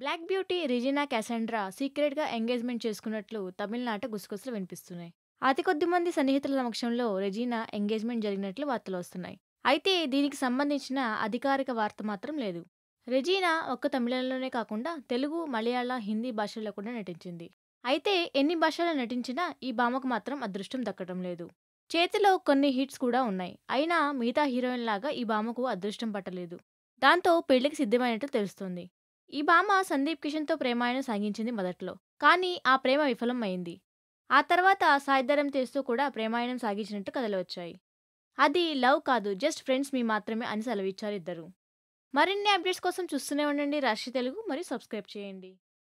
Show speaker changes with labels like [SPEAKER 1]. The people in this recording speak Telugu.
[SPEAKER 1] బ్లాక్ బ్యూటీ రిజినా క్యాసెండ్రా సీక్రెట్‌గా ఎంగేజ్‌మెంట్ చేసుకున్నట్లు తమిళనాట గుసగుసలు వినిపిస్తున్నాయి. అతి కొద్ది మంది సన్నిహితుల సమక్షంలో రెజీనా ఎంగేజ్‌మెంట్ జరిగినట్లు వార్తలొస్తున్నాయి. అయితే దీనికి సంబంధించిన అధికారిక వార్త మాత్రం లేదు. రెజీనా ఒక్క తమిళంలోనే కాకుండా తెలుగు, మలయాళ, హిందీ భాషల్లో కూడా నటించింది. అయితే ఎన్ని భాషల్లో నటించినా ఈ భామకు మాత్రం అదృష్టం దక్కడం లేదు. చేతిలో కొన్ని హిట్స్ కూడా ఉన్నాయి. అయినా మిగతా హీరోయిన్‌లాగా ఈ భామకు అదృష్టం పట్టలేదు. దాంతో పెళ్లికి సిద్ధమైనట్టు తెలుస్తోంది. ఈ భామ సందీప్ కిషన్‌తో ప్రేమాయణం సాగించింది మొదట్లో. కానీ ఆ ప్రేమ విఫలం అయింది. ఆ తర్వాత సాయిధరమ్ తేజ్‌తో కూడా ప్రేమాయణం సాగించినట్టు కథలు వచ్చాయి. అది లవ్ కాదు జస్ట్ ఫ్రెండ్స్ మీ మాత్రమే అని సెలవిచ్చారు ఇద్దరూ. మరిన్ని అప్డేట్స్ కోసం చూస్తూనే ఉండండి రాశి తెలుగు మరియు సబ్స్క్రైబ్ చేయండి.